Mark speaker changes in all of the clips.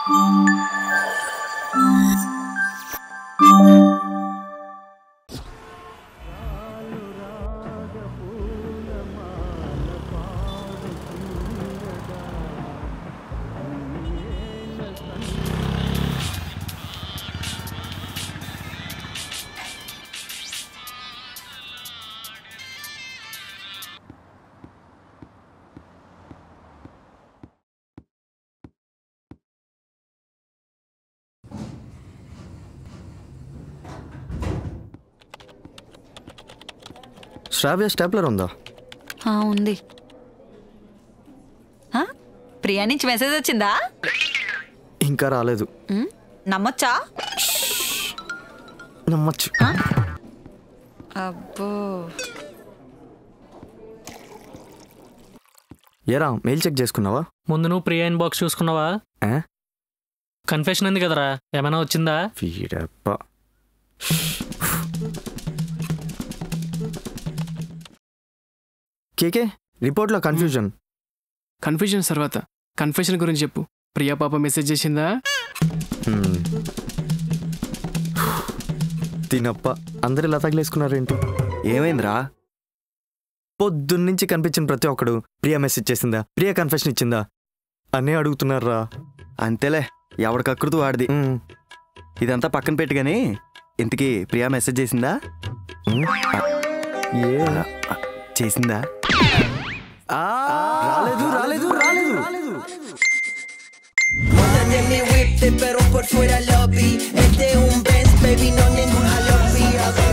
Speaker 1: శ్రావ్య stapler ఉందా
Speaker 2: ఆ, ఉంది ఆ? ప్రియా నుంచి మెసేజ్ వచ్చిందా
Speaker 1: ఇంకా రాలేదు
Speaker 2: ఉమ్, నమ్మొచ్చా
Speaker 1: నమ్మచ్చు
Speaker 2: అబ్బో
Speaker 1: ఏరా మెయిల్ చెక్ చేసుకున్నావా
Speaker 3: ముందు నువ్వు ప్రియా ఇన్ బాక్స్ చూసుకున్నావా
Speaker 1: ఏ?
Speaker 3: కన్ఫెషన్ ఉంది కదరా ఏమైనా వచ్చిందా
Speaker 1: వీడప్ప కేకే రిపోర్ట్లో కన్ఫ్యూజన్
Speaker 4: కన్ఫ్యూజన్ తర్వాత కన్ఫెషన్ గురించి చెప్పు ప్రియా పాప మెసేజ్ చేసిందా
Speaker 1: హ్మ్. తినప్ప అందరు ఇలా తగిలేసుకున్నారేంటి
Speaker 5: ఏమైందిరా
Speaker 1: పొద్దున్నుంచి కనిపించిన ప్రతి ఒక్కడు ప్రియా మెసేజ్ చేసిందా ప్రియా కన్ఫెషన్ ఇచ్చిందా అనే అడుగుతున్నారా
Speaker 5: అంతేలే ఎవడి కకృతి వాడిది
Speaker 1: హ్మ్.
Speaker 5: ఇదంతా పక్కన పెట్టి గానీ ఇంతకీ ప్రియా మెసేజ్ చేసిందా
Speaker 1: హ్మ్. ఏ
Speaker 5: చేసిందా రాలేదు రాలేదు రాలేదు
Speaker 6: Montate mi whip, te perro por fuera lobby. Este es un Benz, baby, no ningún jalopi.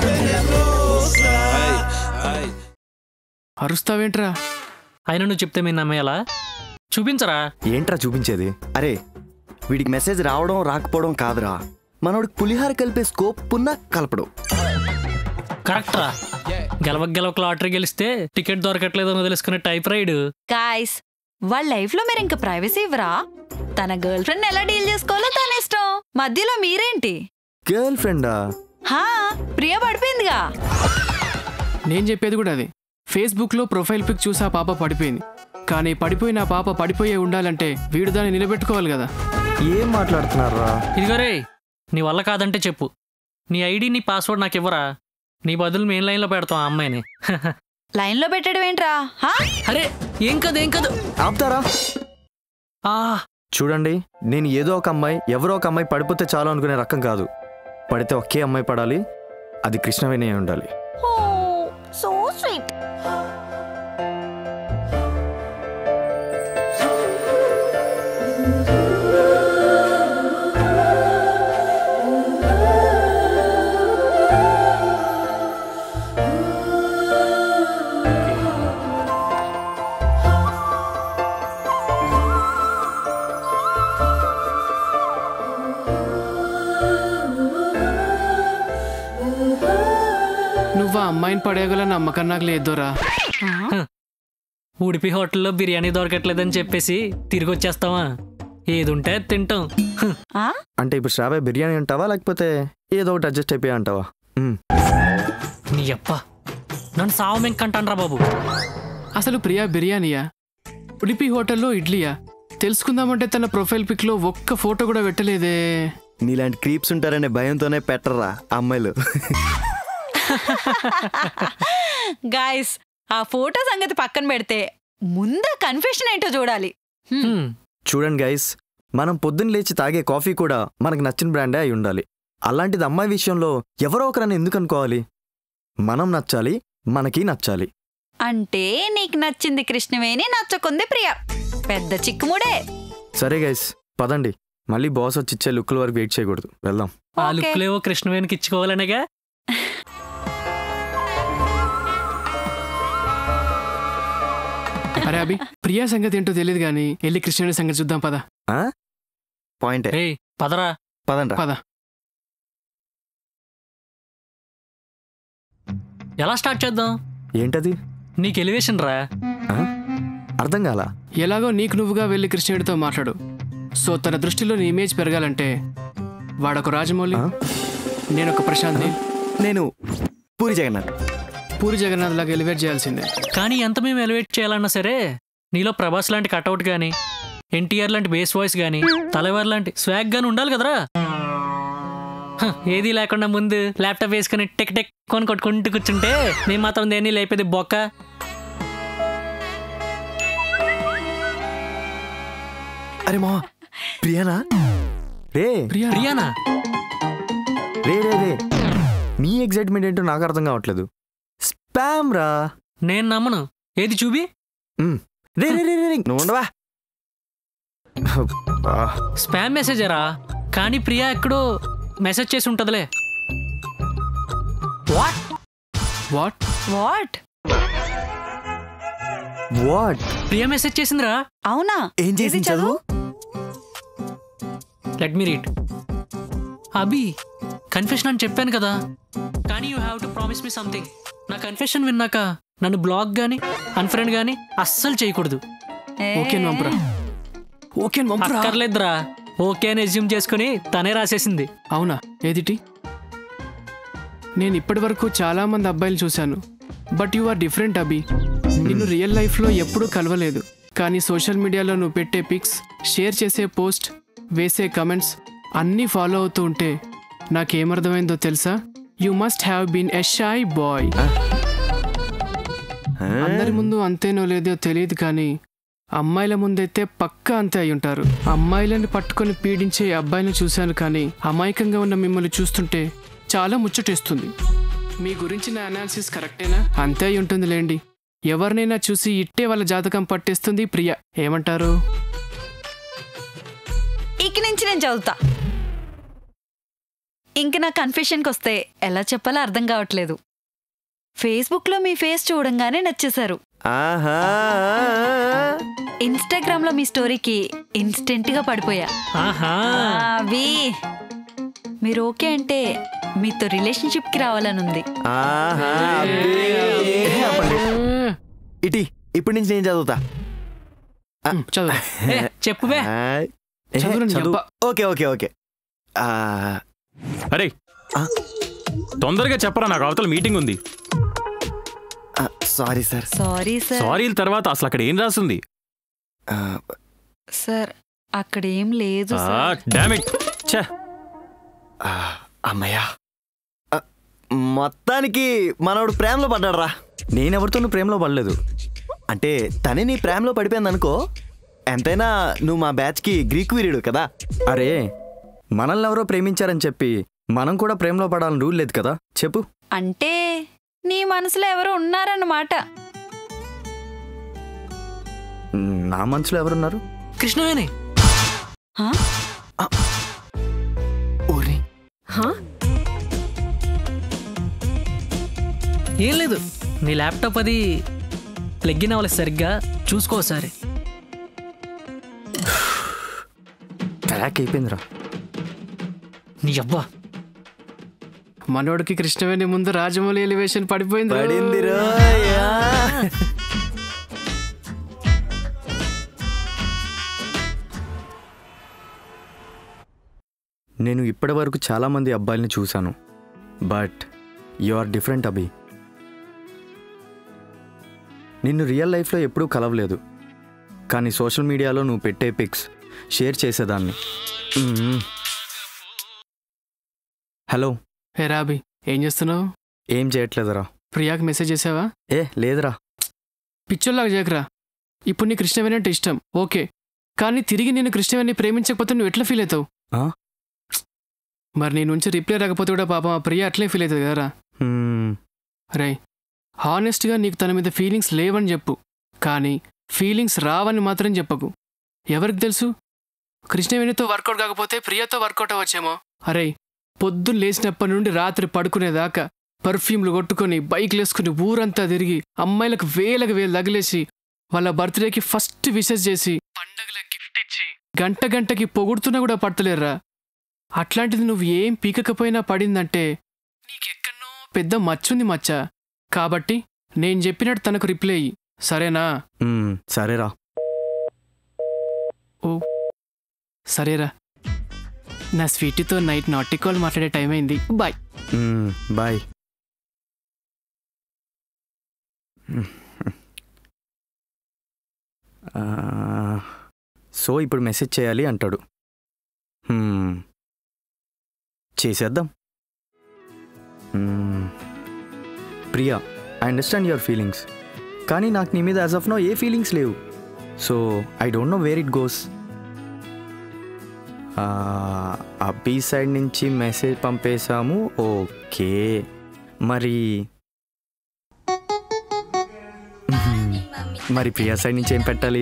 Speaker 4: అరుస్తావేంట్రా
Speaker 3: అయినా నువ్వు చెప్తే మీరు నమ్మేయాలా చూపించరా
Speaker 1: ఏంట్రా చూపించేది
Speaker 5: అరే వీడికి మెసేజ్ రావడం రాకపోవడం కాదురా మనోడికి పులిహార కలిపే స్కోప్ ఉన్న కలపడు
Speaker 3: కరెక్ట్ రా గెలవక గెలవక లాటరీ గెలిస్తే టికెట్ దొరకట్లేదని వదిలేసుకునే టైప్ రైడ్
Speaker 2: గాయస్ వాళ్ళ లైఫ్ లో మీరు ఇంకా ప్రైవసీ ఇవ్వరా తన గర్ల్ ఫ్రెండ్ ఎలా డీల్ చేసుకోవాలో తన ఇష్టం మధ్యలో మీరేంటి
Speaker 1: గర్ల్ ఫ్రెండా
Speaker 2: హా ప్రియ పడిపోయిందిగా
Speaker 4: నేను చెప్పేది కూడా అది ఫేస్బుక్లో ప్రొఫైల్ పిక్ చూసి ఆ పాప పడిపోయింది కానీ పడిపోయిన ఆ పాప పడిపోయే ఉండాలంటే వీడు దాన్ని నిలబెట్టుకోవాలి కదా
Speaker 1: ఏం మాట్లాడుతున్నారా
Speaker 3: ఇదిగో రే నీ వల్ల కాదంటే చెప్పు నీ ఐడి నీ పాస్వర్డ్ నాకు ఇవ్వరా నీ బదులు మెయిన్ లైన్లో పెడతాం ఆ అమ్మాయిని
Speaker 2: లైన్ లో పెట్టడం ఏంట్రా హా
Speaker 3: అరే ఏం కాదు ఏం కాదు
Speaker 1: ఆపుతారా
Speaker 3: ఆ
Speaker 1: చూడండి నేను ఏదో ఒక అమ్మాయి ఎవరో ఒక అమ్మాయి పడిపోతే చాలు అనుకునే రకం కాదు పడితే ఒకే అమ్మాయి పడాలి అది కృష్ణవేణి అయి ఉండాలి
Speaker 2: సో స్వీట్
Speaker 4: నువ్వు ఆ అమ్మాయిని పడేయగల నమ్మకం నాకు లేదోరా
Speaker 3: ఉడిపి హోటల్లో బిర్యానీ దొరకట్లేదని చెప్పేసి తిరిగి వచ్చేస్తావా ఏది ఉంటే అది తింటాం హ్.
Speaker 2: ఆ?
Speaker 1: అంటే ఇప్పుడు శ్రావ్య బిర్యానీ అంటావా లేకపోతే ఏదో ఒకటి అడ్జస్ట్ అయిపోయా అంటావా మ్.
Speaker 3: నీ అప్ప నన్ను సావం ఇంకంటాను రా బాబు
Speaker 4: అసలు ప్రియా బిర్యానీయా ఉడిపి హోటల్లో ఇడ్లీయా తెలుసుకుందామంటే తన ప్రొఫైల్ పిక్లో ఒక్క ఫోటో కూడా పెట్టలేదే
Speaker 5: నీలాంటి క్రీప్స్ ఉంటారనే భయంతోనే పెట్టర్రా అమ్మాయిలు
Speaker 2: గాయస్ ఆ ఫోటో సంగతి పక్కన పెడితే ముందు కన్ఫెషన్ ఏంటో చూడాలి హ్మ్.
Speaker 3: హ్మ్.
Speaker 1: చూడండి గైస్ మనం పొద్దున్న లేచి తాగే కాఫీ కూడా మనకు నచ్చిన బ్రాండే అయి ఉండాలి అలాంటిది అమ్మాయి విషయంలో ఎవరో ఒకరని ఎందుకు అనుకోవాలి మనం నచ్చాలి మనకి నచ్చాలి
Speaker 2: అంటే నీకు నచ్చింది కృష్ణవేణి నచ్చకుంది ప్రియ పెద్ద చిక్కుముడే
Speaker 1: సరే గైస్ పదండి మళ్ళీ బాస్ వచ్చి ఇచ్చే లుక్కుల వరకు వెయిట్ చేయకూడదు వెళ్దాం
Speaker 3: ఆ
Speaker 2: ఓకే.
Speaker 3: లుక్లేవో కృష్ణవేణికి ఇచ్చుకోవాలనేగా
Speaker 4: అరే అభి ప్రియా సంగతి ఏంటో తెలియదు కానీ వెళ్ళి కృష్ణుడి సంగతి చూద్దాం పద
Speaker 5: పాయింటే
Speaker 3: రే పదరా
Speaker 5: పదండ్రా
Speaker 4: పద
Speaker 3: ఎలా స్టార్ట్ చేద్దాం
Speaker 1: ఏంటది
Speaker 3: నీకు ఎలివేషన్ రా
Speaker 1: ఆ? అర్థం కాలా
Speaker 4: ఎలాగో నీకు నువ్వుగా వెళ్ళి కృష్ణుడితో మాట్లాడు సో తన దృష్టిలో నీ ఇమేజ్ పెరగాలంటే వాడొక రాజమౌళి
Speaker 1: ఆ?
Speaker 4: నేనొక ప్రశాంతి
Speaker 5: నేను పూరి జగన్నాథ్
Speaker 4: పూరి జగన్నాథ్ లాగా ఎలివేట్ చేయాల్సిందే
Speaker 3: కానీ ఎంత మేము ఎలివేట్ చేయాలన్నా సరే నీలో ప్రభాస్ లాంటి కటౌట్ కానీ ఎన్టీఆర్ లాంటి బేస్ వాయిస్ కానీ తలవారు లాంటి స్వాగ్ గాని ఉండాలి కదరా హ, ఏదీ లేకుండా ముందు ల్యాప్టాప్ వేసుకుని టెక్ టెక్ కొని కొట్టుకుంటూ కూర్చుంటే నేను మాత్రం దేన్ని లేపేది బొక్క
Speaker 5: అరే మా ప్రియానా
Speaker 1: రే
Speaker 4: ప్రియా
Speaker 3: ప్రియానా
Speaker 1: రే రే రే మీ ఎగ్జైట్మెంట్ ఏంటో నాకు అర్థం కావట్లేదు స్పామ్ రా
Speaker 3: నేను నమ్మను ఏది చూపి
Speaker 1: మ్. రే రే రే రే రే. నువ్వు ఉండవా అబ్బా.
Speaker 3: స్పామ్ మెసేజరా కానీ ప్రియా ఎక్కడో మెసేజ్ చేసి ఉంటుందిలే what
Speaker 4: what
Speaker 2: what
Speaker 1: what
Speaker 3: Priya message చేసిందిరా
Speaker 2: అవునా
Speaker 5: ఏం
Speaker 2: ఇది
Speaker 5: చేసింది చదువు
Speaker 3: let me read Abhi confession అని చెప్పాను కదా కానీ you have to promise me something నా కన్ఫెషన్ విన్నాక నన్ను బ్లాక్ గాని అన్ఫ్రెండ్ గాని అస్సలు చేయకూడదు
Speaker 2: ఏ,
Speaker 4: ఓకే పంపురా ఓకే పంపురా
Speaker 3: అక్కర్లేదురా ఓకే అని ఎజ్యూమ్ చేసుకుని తనే రాసేసింది
Speaker 4: అవునా ఏదిటి నేను ఇప్పటి వరకు చాలా మంది అబ్బాయిలు చూశాను but you are different Abhi నిన్ను రియల్ లైఫ్లో ఎప్పుడూ కలవలేదు కానీ సోషల్ మీడియాలో నువ్వు పెట్టే పిక్స్ షేర్ చేసే పోస్ట్ వేసే కమెంట్స్ అన్నీ ఫాలో అవుతూ ఉంటే నాకేమర్థమైందో తెలుసా you must have been a shy boy అందరి ముందు అంతేనో లేదో తెలియదు కానీ అమ్మాయిల ముందైతే పక్కా అంతే అయి ఉంటారు అమ్మాయిలని పట్టుకొని పీడించే అబ్బాయిని చూశాను కానీ అమాయకంగా ఉన్న మిమ్మల్ని చూస్తుంటే చాలా ముచ్చటేస్తుంది మీ గురించి నా అనాలిసిస్ కరెక్టేనా అంతే అయి ఉంటుంది లేండి ఎవరినైనా చూసి ఇట్టే వాళ్ళ జాతకం పట్టేస్తుంది ప్రియ ఏమంటారు
Speaker 2: ఇక నుంచి నేను చదువుతా ఇంక నా కన్ఫ్యూషన్కి వస్తే ఎలా చెప్పాలో అర్థం కావట్లేదు ఫేస్బుక్లో మీ ఫేస్ చూడంగానే నచ్చేశారు
Speaker 5: ఆహా
Speaker 2: ఇన్స్టాగ్రామ్లో మీ స్టోరీకి ఇన్స్టెంట్గా పడిపోయా
Speaker 3: ఆహా
Speaker 2: అవి మీరు ఓకే అంటే మీతో రిలేషన్షిప్కి రావాలని ఉంది
Speaker 5: ఆహా ఏ, ఆపండి. ఇటీ ఇప్పటి నుంచి నేను చదువుతా
Speaker 4: ఉమ్, చదువు
Speaker 3: ఏ, చెప్పువే
Speaker 5: ఆయ్. ఏ,
Speaker 4: చదువురా నీ
Speaker 5: చదువు.
Speaker 4: అబ్బా.
Speaker 5: ఓకే ఓకే ఓకే ఆ,
Speaker 7: అరే
Speaker 5: ఆ?
Speaker 7: తొందరగా చెప్పరా నాకు అవతల మీటింగ్ ఉంది
Speaker 5: ఆ, సారీ సార్
Speaker 2: సారీ సార్
Speaker 7: సారీల తర్వాత అసలు అక్కడ ఏం రాస్తుంది
Speaker 5: ఆ,
Speaker 2: సార్ అక్కడ ఏం లేదు
Speaker 7: ఆ,
Speaker 2: సార్
Speaker 7: damn it. ఛే
Speaker 5: ఆ, అమ్మయ్యా ఆ, మొత్తానికి మనోడు ప్రేమలో పడ్డాడు రా
Speaker 1: నేనెవరితోనూ ప్రేమలో పడలేదు
Speaker 5: అంటే తనే నీ ప్రేమలో పడిపోయింది అనుకో ఎంతైనా నువ్వు మా బ్యాచ్కి గ్రీక్ వీరుడు కదా
Speaker 1: అరే మనల్ని ఎవరో ప్రేమించారని చెప్పి మనం కూడా ప్రేమలో పడాలని రూల్ లేదు కదా చెప్పు
Speaker 2: అంటే నీ మనసులో ఎవరో ఉన్నారన్నమాట
Speaker 1: నా మనసులో ఎవరున్నారు
Speaker 3: కృష్ణవేణి
Speaker 2: హా?
Speaker 5: ఊరి
Speaker 3: ఏం లేదు నీ ల్యాప్టాప్ అది ప్లగ్ ఇన్ అవ్వలేదు సరిగ్గా చూసుకో ఒకసారి
Speaker 1: ట్రాక్ అయిపోయిందిరా
Speaker 3: నీ అబ్బా
Speaker 4: మనోడికి కృష్ణవేణి ముందు రాజమౌళి ఎలివేషన్ పడిపోయింది రో.
Speaker 5: పడింది రోయా.
Speaker 1: నేను ఇప్పటివరకు చాలామంది అబ్బాయిల్ని చూశాను but you are different Abhi నిన్ను రియల్ లైఫ్లో ఎప్పుడూ కలవలేదు కానీ సోషల్ మీడియాలో నువ్వు పెట్టే పిక్స్ షేర్ చేసేదాన్ని మ్మ్. హలో
Speaker 4: హే రాబి ఏం చేస్తున్నావు
Speaker 1: ఏం చేయట్లేదురా
Speaker 4: ప్రియాకి మెసేజ్ చేసావా
Speaker 1: ఏ లేదురా
Speaker 4: పిచ్చోళ్ళలాగా చేయకరా ఇప్పుడు నీ కృష్ణవేణి అంటే ఇష్టం ఓకే కానీ తిరిగి నేను కృష్ణవేణి ప్రేమించకపోతే నువ్వు ఎట్లా ఫీల్ అవుతావు
Speaker 1: ఆ?
Speaker 4: మరి నీ నుంచి రిప్లై రాకపోతే కూడా పాపం ఆ ప్రియ అట్లే ఫీల్ అవుతుంది కదరా
Speaker 1: మ్మ్.
Speaker 4: రే హానెస్ట్గా నీకు తన మీద ఫీలింగ్స్ లేవని చెప్పు కానీ ఫీలింగ్స్ రావని మాత్రం చెప్పకు ఎవరికి తెలుసు కృష్ణవేణితో వర్కౌట్ కాకపోతే ప్రియతో వర్కౌట్ అవ్వచ్చేమో అరే పొద్దున్న లేచినప్పటి నుండి రాత్రి పడుకునేదాకా పర్ఫ్యూమ్లు కొట్టుకొని బైక్లు వేసుకుని ఊరంతా తిరిగి అమ్మాయిలకు వేలకు వేలు తగిలేసి వాళ్ళ బర్త్డేకి ఫస్ట్ విషెస్ చేసి పండగల గిఫ్ట్ ఇచ్చి గంట గంటకి పొగుడుతున్నా కూడా పడతలేరా అట్లాంటిది నువ్వు ఏం పీకకపోయినా పడిందంటే నీకెక్కడనో పెద్ద మచ్చుంది మచ్చ కాబట్టి నేను చెప్పినట్టు తనకు రిప్లై ఇయ్యి. సరేనా
Speaker 1: మ్మ్. సరేరా
Speaker 4: సరేరా నా స్వీట్తో నైట్ నాటి కాల్ మాట్లాడే టైం అయింది బాయ్
Speaker 1: మ్మ్. బాయ్ ఆ, సో ఇప్పుడు మెసేజ్ చేయాలి అంటాడు హ్మ్. చేసేద్దాం హ్మ్. Priya I understand your feelings కానీ నాకు నీ మీద as of now a feelings లేవు so I don't know where it goes Abbi side నుంచి మెసేజ్ పంపేశాము ఓకే మరి మరి ప్రియా సైడ్ నుంచి ఏం పెట్టాలి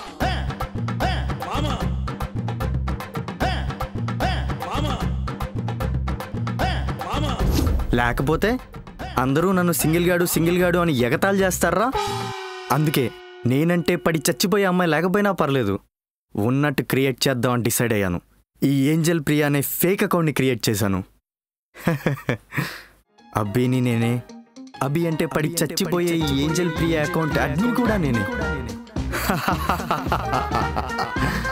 Speaker 1: లేకపోతే అందరూ నన్ను సింగిల్ గాడు సింగిల్ గాడు అని ఎగతాళి చేస్తారా అందుకే నేనంటే పడి చచ్చిపోయే అమ్మాయి లేకపోయినా పర్లేదు ఉన్నట్టు క్రియేట్ చేద్దాం అని డిసైడ్ అయ్యాను ఈ ఏంజల్ ప్రియా అనే ఫేక్ అకౌంట్ని క్రియేట్ చేశాను అబ్బీని నేనే అభి అంటే పడి చచ్చిపోయే ఈ ఏంజల్ ప్రియా అకౌంట్ అడ్మిన్ కూడా నేనే